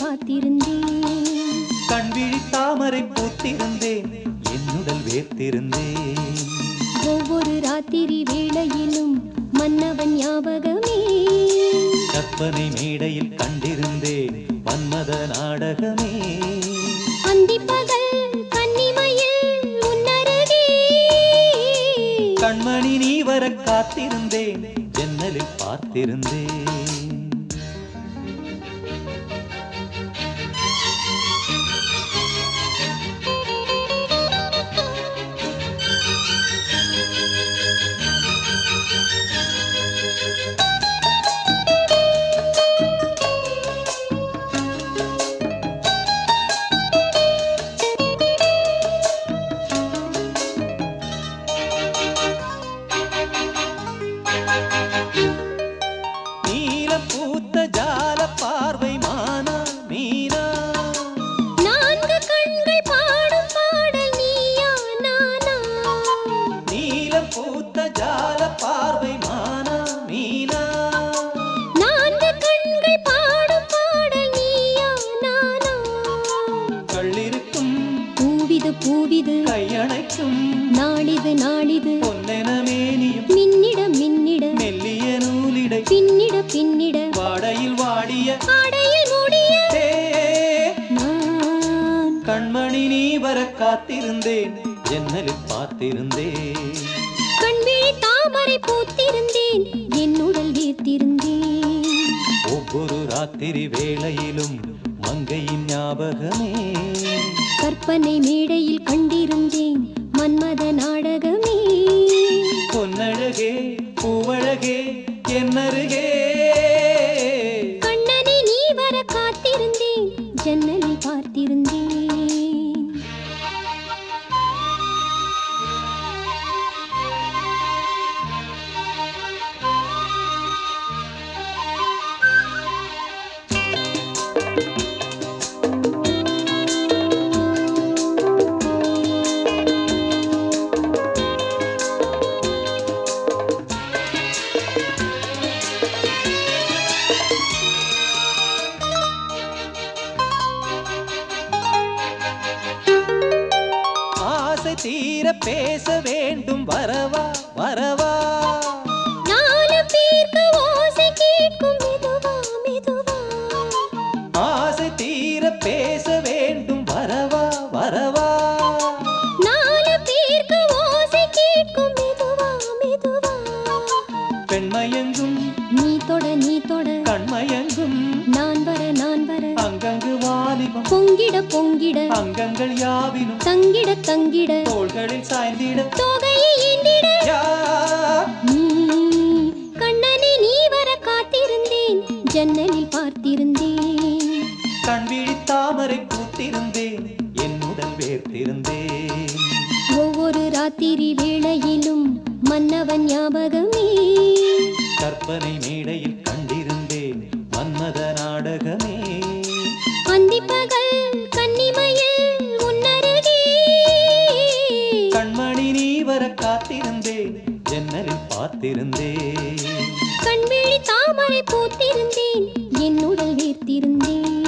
காத்திருந்தேன் கண்விழி தாமரை பூத்திருந்தேன் என்னுடல் வேர்த்திருந்தேன் ஒவ்வொரு ராத்திரி வேளையிலும் மன்னவன் ஞாபகமே கற்பனை மேடையில் கண்டிருந்தேன் மன்மத நாடகமே அந்திப்பகல் கன்னிமையில் உன்னருகே கண்மணி நீ வர காத்திருந்தேன் ஜன்னலில் பார்த்திருந்தேன் நீல பூத்த ஜால பார்வை மானா மீனா நான்கு கண்கள் பாடும் பாடல் நீயா நானா நீல பூத்த ஜால பார்வை மானா மீனா நான்கு கண்கள் பாடும் பாடல் நீயா நானா கள்ளிருக்கும் பூவிது பூவிது கையணைக்கும் நாளிது நாளிது பொன்னென மேனியும் மின்னிட மின்னிட மெல்லிய நூலிடை பின்னிட பின்னிட வாடையில் வாடிய ஆடையில் மூடிய தே நான் கண்மணி நீ வர காத்திருந்தேன் ஜன்னலில் பார்த்திருந்தேன் கண்விழி தாமரை பூத்திருந்தேன் என் உடல் வீர்த்திருந்தேன் ஒவ்வொரு ராத்திரி வேளையிலும் மங்கையின் ஞாபகமே கற்பனை மேடையில் கண்டிருந்தேன் மன்மத நாடகமே பொன்னழகே பூவழகே என்னருகே கண்ணனை நீ வர காத்திருந்தேன் ஜன்னலில் பார்த்திருந்தேன் ஆசை தீர பேச வேண்டும் வரவா வரவா நாலு பேருக்கு ஓசை கேட்கும் மெதுவா மெதுவா ஆசை தீர பேச வேண்டும் வரவா வரவா நாலு பேருக்கு ஓசை கேட்கும் மெதுவா மெதுவா பெண்மயங்கும் நீ தொட நீ தொட கண்மயங்கும் நான் வர நான் வர அங்கங்கு வாலிபம் பொங்கிட பொங்கிட அங்கங்கள் யாவினும் தங்கிட தங்கிட தோள்களில் சாய்ந்திட தொகையை எண்ணிட யா நீ கண்ணனை நீ வர காத்திருந்தேன் ஜன்னலில் பார்த்திருந்தேன் கண்விழி தாமரை பூத்திருந்தேன் என்னுடல் வேர்த்திருந்தேன் ஒவ்வொரு ராத்திரி வேளையிலும் மன்னவன் ஞாபகமே கற்பனை மேடையில் கண்டிருந்தேன் மன்மத நாடகமே அந்திப்பகல் கன்னிமையில் உன்னருகே கண்மணி நீ வர காத்திருந்தேன் ஜன்னலில் பார்த்திருந்தேன் கண்விழி தாமரை பூத்திருந்தேன் என் உடல் வீர்த்திருந்தேன்